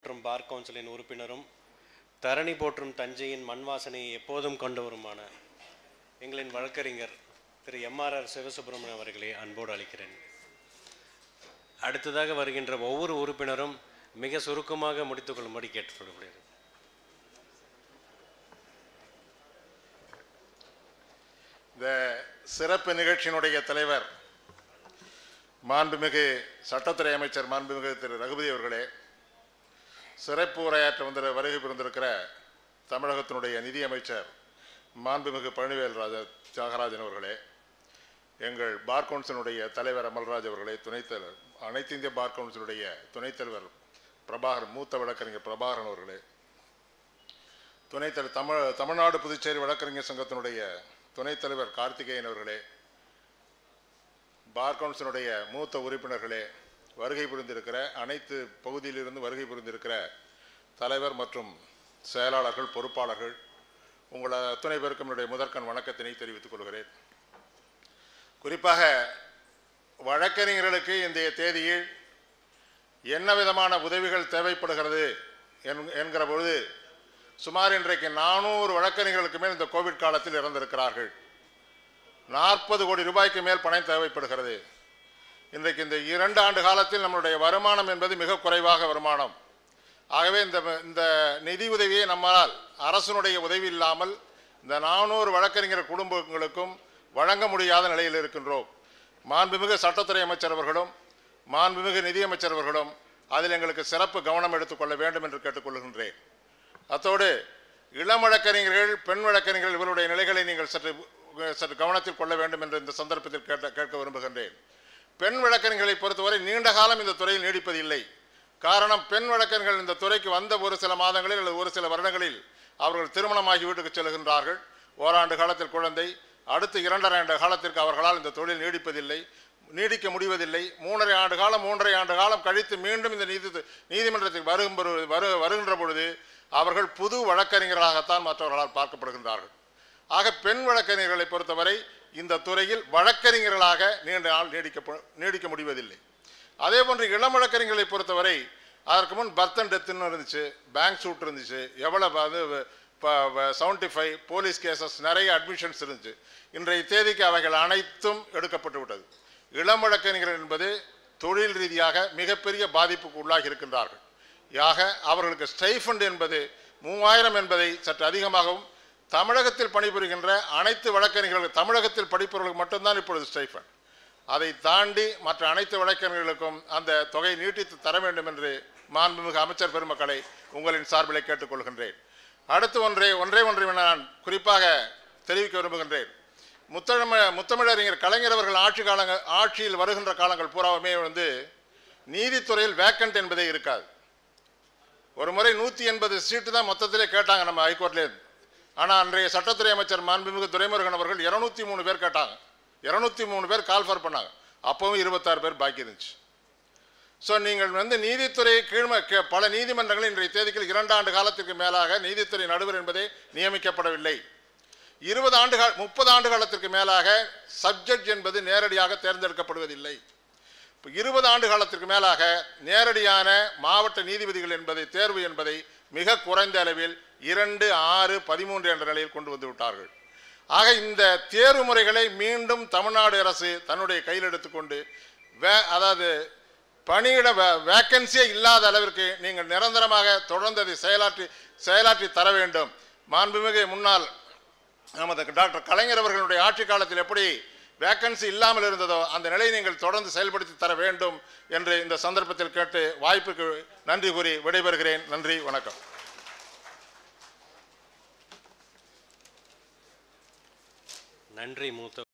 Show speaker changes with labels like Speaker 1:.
Speaker 1: மற்றும் பார் கவுன்சிலின் உறுப்பினரும் தரணி போற்றும் தஞ்சையின் மண் வாசனையை எப்போதும் கொண்டவருமான எங்களின் வழக்கறிஞர் திரு எம்ஆர்ஆர் சிவசுப்பிரமணியம் அவர்களை அன்போடு அளிக்கிறேன் அடுத்ததாக வருகின்ற ஒவ்வொரு உறுப்பினரும் மிக சுருக்கமாக முடித்துக்கொள்ளும்படி கேட்டுக்கொள்ளப்படுகிறது
Speaker 2: இந்த சிறப்பு நிகழ்ச்சியினுடைய தலைவர் மாண்புமிகு சட்டத்துறை அமைச்சர் மாண்புமிகு திரு ரகுபதி அவர்களே சிறப்பு உரையாற்ற வந்து வருகை புரிந்திருக்கிற தமிழகத்தினுடைய நிதி அமைச்சர் மாண்புமிகு பழனிவேல் ராஜ தியாகராஜன் அவர்களே எங்கள் பார் கவுன்சிலுடைய தலைவர் அமல்ராஜ் அவர்களே துணைத் தலைவர் அனைத்து இந்திய பார் கவுன்சிலுடைய துணைத் தலைவர் பிரபாகரன் மூத்த வழக்கறிஞர் பிரபாகரன் அவர்களே துணைத் தலைவர் தமிழ் தமிழ்நாடு புதுச்சேரி வழக்கறிஞர் சங்கத்தினுடைய துணைத் தலைவர் கார்த்திகேயன் அவர்களே பார் கவுன்சிலுடைய மூத்த உறுப்பினர்களே வருகை புரிந்திருக்கிற அனைத்து பகுதியிலிருந்து வருகை புரிந்திருக்கிற தலைவர் மற்றும் செயலாளர்கள் பொறுப்பாளர்கள் உங்களை அத்துணை பேருக்கும் என்னுடைய முதற்கண் வணக்கத்தினை தெரிவித்துக் கொள்கிறேன் குறிப்பாக வழக்கறிஞர்களுக்கு இன்றைய தேதியில் என்ன விதமான உதவிகள் தேவைப்படுகிறது என்- என்கிற பொழுது சுமார் இன்றைக்கு நானூறு வழக்கறிஞர்களுக்கு மேல் இந்த கோவிட் காலத்தில் இறந்திருக்கிறார்கள் நாற்பது கோடி ரூபாய்க்கு மேல் பணம் தேவைப்படுகிறது இன்றைக்கு இந்த இரண்டு ஆண்டு காலத்தில் நம்மளுடைய வருமானம் என்பது மிக குறைவாக வருமானம் ஆகவே இந்த இந்த நிதி உதவியை நம்மால் அரசனுடைய உதவி இல்லாமல் இந்த நானூறு வழக்கறிஞர் குடும்பங்களுக்கும் வழங்க முடியாத நிலையில் இருக்கின்றோம் மாண்புமிகு சட்டத்துறை அமைச்சர் அவர்களும் மாண்புமிகு நிதியமைச்சர் அவர்களும் அதில் எங்களுக்கு சிறப்பு கவனம் எடுத்துக்கொள்ள வேண்டும் என்று கேட்டுக்கொள்கின்றேன் அத்தோடு இளம் வழக்கறிஞர்கள் பெண் வழக்கறிஞர்கள் இவருடைய நிலைகளை நீங்கள் சற்று சற்று கவனத்தில் கொள்ள வேண்டும் என்று இந்த சந்தர்ப்பத்தில் கேட்ட கேட்க விரும்புகின்றேன் பெண் வழக்கறிஞர்களை பொறுத்தவரை நீண்ட காலம் இந்த துறையில் நீடிப்பதில்லை காரணம் பெண் வழக்கறிஞர்கள் இந்த துறைக்கு வந்த ஒரு சில மாதங்களில் அல்லது ஒரு சில வருடங்களில் அவர்கள் திருமணமாகி வீட்டுக்கு செல்கின்றார்கள் ஓராண்டு காலத்தில் குழந்தை அடுத்து இரண்டரை ஆண்டு காலத்திற்கு அவர்களால் இந்த தொழில் நீடிப்பதில்லை நீடிக்க முடிவதில்லை மூன்றரை ஆண்டு காலம் மூன்றரை ஆண்டு காலம் கழித்து மீண்டும் இந்த நீதி நீதிமன்றத்தில் வரும் பொரு- வரு வருகின்ற பொழுது அவர்கள் புது வழக்கறிஞர்களாகத்தான் மற்றவர்களால் பார்க்கப்படுகின்றார்கள் ஆக பெண் வழக்கறிஞர்களை பொறுத்தவரை இந்த துறையில் வழக்கறிஞர்களாக நீண்ட நாள் நீடிக்க நீடிக்க முடிவதில்லை அதே போன்று இளம் வழக்கறிஞர்களை பொறுத்தவரை அதற்கு முன் பர்த் அண்ட் டெத்துன்னு இருந்துச்சு பேங்க் சூட் இருந்துச்சு எவ்வளவு அது செவன்டி ஃபைவ் போலீஸ் கேசஸ் நிறைய அட்மிஷன்ஸ் இருந்துச்சு இன்றைய தேதிக்கு அவைகள் அனைத்தும் எடுக்கப்பட்டு விட்டது இளம் வழக்கறிஞர்கள் என்பது தொழில் ரீதியாக மிகப்பெரிய பாதிப்புக்கு உள்ளாகி இருக்கின்றார்கள் யாக அவர்களுக்கு ஸ்டைஃபண்ட் என்பது மூவாயிரம் என்பதை சற்று அதிகமாகவும் தமிழகத்தில் பணிபுரிகின்ற அனைத்து வழக்கறிஞர்களுக்கு தமிழகத்தில் படிப்பவர்களுக்கு மட்டும்தான் இப்பொழுது ஸ்டைஃபண்ட் அதை தாண்டி மற்ற அனைத்து வழக்கறிஞர்களுக்கும் அந்த தொகை நீட்டித்து தர வேண்டும் என்று மாண்புமிகு அமைச்சர் பெருமக்களை உங்களின் சார்பிலே கேட்டுக்கொள்கின்றேன் அடுத்து ஒன்றே ஒன்றே ஒன்றை நான் குறிப்பாக தெரிவிக்க விரும்புகின்றேன் முத்தமிழ முத்தமிழறிஞர் கலைஞர் அவர்கள் ஆட்சி காலங்க ஆட்சியில் வருகின்ற காலங்கள் பூராவுமே வந்து நீதித்துறையில் வேக்கண்ட் என்பதே இருக்காது ஒரு முறை நூற்றி எண்பது சீட்டு தான் மொத்தத்திலே கேட்டாங்க நம்ம ஹைகோர்ட்லேருந்து ஆனால் அன்றைய சட்டத்துறை அமைச்சர் மாண்புமிகு துரைமுருகன் அவர்கள் இரநூத்தி மூணு பேர் கேட்டாங்க இரநூத்தி மூணு பேர் கால்ஃபர் பண்ணாங்க அப்பவும் இருபத்தாறு பேர் பாக்கி இருந்துச்சு ஸோ நீங்கள் வந்து நீதித்துறை கீழ்ம கே- பல நீதிமன்றங்கள் இன்றைய தேதிக்கு இரண்டு ஆண்டு காலத்திற்கு மேலாக நீதித்துறை நடுவர் என்பதே நியமிக்கப்படவில்லை இருபது ஆண்டு கால முப்பது ஆண்டு காலத்திற்கு மேலாக சப்ஜெக்ட் என்பது நேரடியாக தேர்ந்தெடுக்கப்படுவதில்லை இப்போ இருபது ஆண்டு காலத்திற்கு மேலாக நேரடியான மாவட்ட நீதிபதிகள் என்பதை தேர்வு என்பதை மிக குறைந்த அளவில் இரண்டு ஆறு பதிமூன்று என்ற நிலையில் கொண்டு வந்து விட்டார்கள் ஆக இந்த தேர்வு முறைகளை மீண்டும் தமிழ்நாடு அரசு தன்னுடைய கையில் எடுத்துக்கொண்டு வே அதாவது பணியிட வேக்கன்சியே இல்லாத அளவிற்கு நீங்கள் நிரந்தரமாக தொடர்ந்து அதை செயலாற்றி செயலாற்றி தர வேண்டும் மாண்புமிகு முன்னாள் நமது டாக்டர் கலைஞர் அவர்களுடைய ஆட்சி காலத்தில் எப்படி வேக்கன்சி இல்லாமல் இருந்ததோ அந்த நிலையை நீங்கள் தொடர்ந்து செயல்படுத்தி தர வேண்டும் என்று இந்த சந்தர்ப்பத்தில் கேட்டு வாய்ப்புக்கு நன்றி கூறி விடைபெறுகிறேன் நன்றி வணக்கம்
Speaker 1: நன்றி மூத்த